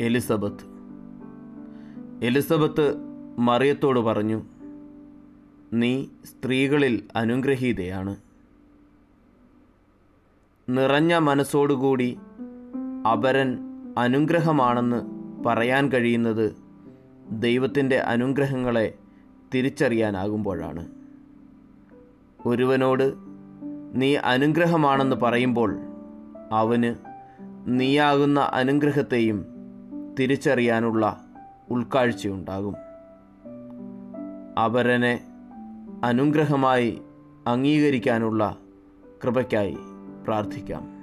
Elizabeth Elizabeth മറിയത്തോട് പറഞ്ഞു നീ സ്ത്രീകളിൽ അനുഗ്രഹീതയാണ് നിറഞ്ഞ മനസ്സോടുകൂടി അപരൻ അനുഗ്രഹമാണെന്ന് പറയാൻ കഴിയുന്നത് ദൈവത്തിൻ്റെ അനുഗ്രഹങ്ങളെ തിരിച്ചറിയാനാകുമ്പോഴാണ് ഒരുവനോട് നീ അനുഗ്രഹമാണെന്ന് പറയുമ്പോൾ അവന് നീയാകുന്ന അനുഗ്രഹത്തെയും തിരിച്ചറിയാനുള്ള ഉൾക്കാഴ്ചയുണ്ടാകും അപരനെ അനുഗ്രഹമായി അംഗീകരിക്കാനുള്ള കൃപയ്ക്കായി പ്രാർത്ഥിക്കാം